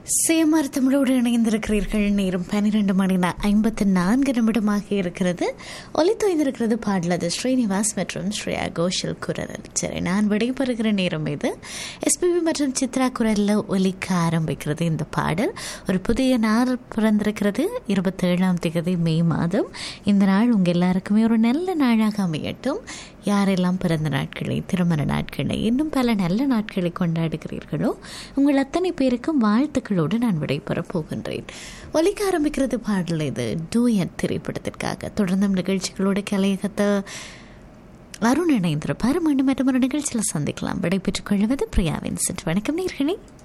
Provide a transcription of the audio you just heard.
சேமார் தமிழோடு இணைந்திருக்கிறீர்கள் நேரம் பன்னிரெண்டு மணி நா- ஐம்பத்து நான்கு நிமிடமாக இருக்கிறது ஒலித்தோய்ந்திருக்கிறது பாடலது ஸ்ரீனிவாஸ் மற்றும் ஸ்ரேயா கோஷல் குரல் சரி நான் விடைபெறுகிற நேரம் இது எஸ்பிபி மற்றும் சித்ரா குரலில் ஒலிக்க ஆரம்பிக்கிறது இந்த பாடல் ஒரு புதிய நாள் பிறந்திருக்கிறது இருபத்தேழாம் தேதி மே மாதம் இந்த நாள் உங்கள் எல்லாருக்குமே ஒரு நல்ல நாளாக அமையட்டும் யாரெல்லாம் பிறந்த நாட்களை திருமண நாட்களை இன்னும் பல நல்ல நாட்களை கொண்டாடுகிறீர்களோ உங்கள் அத்தனை பேருக்கும் வாழ்த்துக்களோடு நான் விடைபெறப் போகின்றேன் ஒலிக்க ஆரம்பிக்கிறது பாடல் இது டூயட் திரைப்படத்திற்காக தொடர்ந்தும் நிகழ்ச்சிகளோடு கலையகத்தை அருண் இணைந்திருப்பார் மீண்டும் மற்றும் ஒரு நிகழ்ச்சியில் சந்திக்கலாம் விடைபெற்றுக் கொள்வது பிரியாவின் செட் வணக்கம் நேர்களே